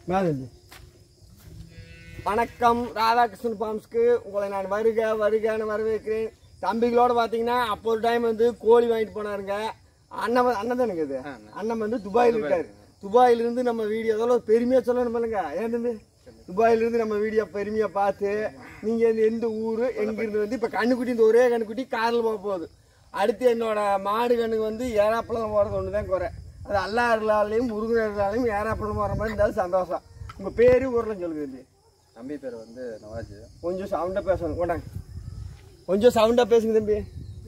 மேலே வணக்கம் ராதாகிருஷ்ணன் ஃபார்ம்ஸ்க்கு உங்களை நான் வருக வருகன்னு வரவேற்கிறேன் தம்பிகளோட பார்த்தீங்கன்னா அப்போ ஒரு டைம் வந்து கோழி வாங்கிட்டு போனாருங்க அண்ணன் வந்து- அண்ணன் தானுங்க இது அண்ணன் வந்து துபாயில் இருக்காரு துபாயில இருந்து நம்ம வீடியோ அதெல்லாம் பெருமையாக சொல்லணும் பண்ணுங்க ஏன் தம்பி துபாயில இருந்து நம்ம வீடியோ பெருமையாக பார்த்து நீங்கள் வந்து எந்த ஊர் எங்கிருந்து வந்து இப்போ கண்ணுக்குட்டி இந்த ஒரே கண்ணுக்குட்டி காரில் போக போகுது அடுத்து என்னோட மாடு கண்ணுக்கு வந்து ஏறாப்பழம் போகிறது ஒன்று தான் குறை அது அல்லா அருளாலையும் முருகன் அருளாலையும் ஏறாப்பழம் போகிற மாதிரி இருந்தாலும் சந்தோஷம் உங்கள் பேர் ஊரில் சொல்லுங்க தம்பி தம்பி பேர் வந்து நவாஜ் கொஞ்சம் சவுண்டாக பேசணும் கொண்டாங்க கொஞ்சம் சவுண்டாக பேசுங்க தம்பி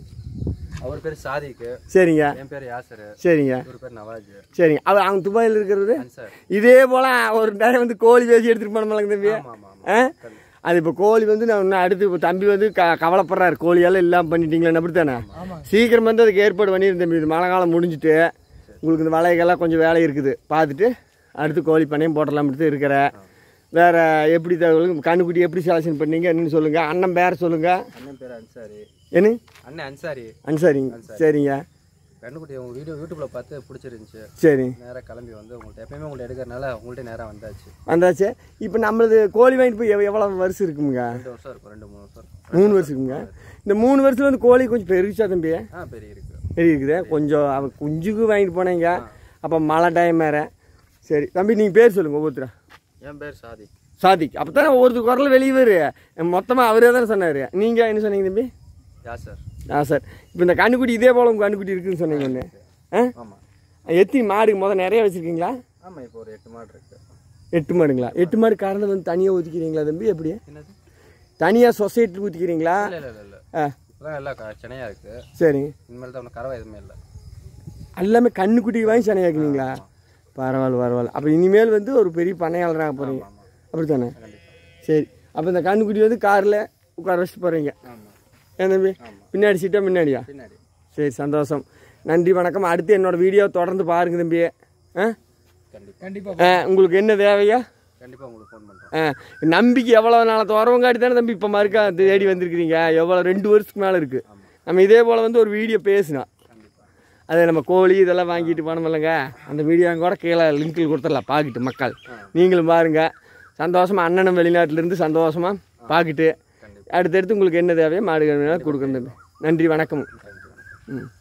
அவர் பேர் சாதிக்கு சரிங்க என் பேர் யாசர் சரிங்க இவர் பேர் நவாஜ் சரிங்க அவர் அவங்க துபாயில் இருக்கிறது அன்சார் இதே போல ஒரு நேரம் வந்து கோழி பேசி எடுத்துட்டு போனோம்லங்க தம்பி ஆமா ஆமா ஆமா ஆ அது இப்போ கோழி வந்து நான் இன்னும் அடுத்து இப்போ தம்பி வந்து க கவலைப்படுறாரு கோழியெல்லாம் இல்லாமல் பண்ணிட்டீங்களா அப்படித்தானே சீக்கிரம் வந்து அதுக்கு ஏற்பாடு பண்ணியிருந்தேன் தம்பி இது மழை காலம் முடிஞ்சுட்டு உங்களுக்கு இந்த வலைகள்லாம் கொஞ்சம் வேலை இருக்குது பார்த்துட்டு அடுத்து கோழி பண்ணையும் போட்டலாம்ட்டு இருக்கிற வேற எப்படி தகவல் கண்ணுக்குட்டி எப்படி செலக்ஷன் பண்ணீங்க என்னன்னு சொல்லுங்கள் அண்ணன் பேர் சொல்லுங்கள் அண்ணன் பேர் அன்சாரி என்ன அண்ணன் அன்சாரி அன்சாரிங்க சரிங்க கண்ணுக்குட்டி உங்க வீடியோ யூடியூப்ல பார்த்து பிடிச்சிருந்துச்சு சரி நேராக கிளம்பி வந்து உங்கள்ட்ட எப்பயுமே உங்கள்ட்ட எடுக்கிறனால உங்கள்ட்ட நேராக வந்தாச்சு வந்தாச்சு இப்போ நம்மளது கோழி வாங்கிட்டு போய் எவ் எவ்வளோ வருஷம் இருக்குமுங்க ரெண்டு வருஷம் இருக்கும் ரெண்டு மூணு வருஷம் இருக்கும். மூணு வருஷம் இருக்குங்க இந்த மூணு வருஷத்துல வந்து கோழி கொஞ்சம் பெருசா தம்பி ஆ பெரிய இருக்கு பெரிய இருக்குது கொஞ்சம் அவன் குஞ்சுக்கு வாங்கிட்டு போனீங்க அப்போ மழை டைம் வேற சரி தம்பி நீங்கள் பேர் சொல்லுங்கள் ஒவ்வொருத்தரா என் பேர் சாதிக் சாதிக் அப்போ தானே ஒவ்வொருத்தர் குரல் வெளியே வரும் மொத்தமாக அவரே தானே சொன்னார் நீங்கள் என்ன சொன்னீங்க தம்பி யாசர் ஆ சார் இப்போ இந்த கண்ணுக்குட்டி இதே போல் உங்கள் கண்ணுக்குட்டி இருக்குன்னு சொன்னீங்க ஒன்று ஆ ஆமா எத்தனை மாடு முதல் நிறைய வச்சுருக்கீங்களா ஆமா இப்போ ஒரு எட்டு மாடு இருக்கு எட்டு மாடுங்களா எட்டு மாடு கறந்து வந்து தனியாக ஊற்றிக்கிறீங்களா தம்பி எப்படி என்னது தனியாக சொசைட்டிக்கு ஊற்றிக்கிறீங்களா இல்ல இல்ல இல்ல இல்ல ஆ இப்பதான் எல்லாம் க- சென்னையா இருக்கு சரிங்க இனிமேல் தான் ஒன்றும் கறவை எதுவுமே இல்லை எல்லாமே கண்ணுக்குட்டி வாங்கி சனையாக்குனீங்களா பரவாயில்ல பரவாயில்ல அப்போ இனிமேல் வந்து ஒரு பெரிய பண்ணையாளராக போகிறீங்க ஆமா அப்படி தானே கண்டிப்பா சரி அப்போ இந்த கண்ணுக்குட்டி வந்து காரில் உட்கார வச்சுட்டு போகிறீங்க ஆமா ஏன் தம்பி ஆமா பின்னாடி சீட்டா முன்னாடியா பின்னாடி சரி சந்தோஷம் நன்றி வணக்கம் அடுத்து என்னோட வீடியோ தொடர்ந்து பாருங்க தம்பி ஆ கண்டிப்பா கண்டிப்பா ஆ, உங்களுக்கு என்ன தேவையா கண்டிப்பா உங்களுக்கு ஃபோன் பண்றேன் ஆ நம்பிக்கை எவ்வளோ நாளத்து வரவங்காட்டி தானே தம்பி இப்போ மறுக்கா தேடி வந்திருக்கிறீங்க எவ்வளோ ரெண்டு வருஷத்துக்கு மேலே இருக்குது நம்ம இதே போல் வந்து ஒரு வீடியோ பேசினோம் கண்டிப்பா அது நம்ம கோழி இதெல்லாம் வாங்கிட்டு போனோம் இல்லைங்க அந்த வீடியோ கூட கீழே லிங்கில் கொடுத்துடலாம் பார்க்கிட்டு மக்கள் நீங்களும் பாருங்க சந்தோஷமா அண்ணனும் வெளிநாட்டிலேருந்து சந்தோஷமா பார்க்கிட்டு கண்டிப்பா அடுத்தடுத்து உங்களுக்கு என்ன தேவையோ மாடு கன்று கொடுக்கணும் தம்பி நன்றி வணக்கம் தேங்க்யூ ம்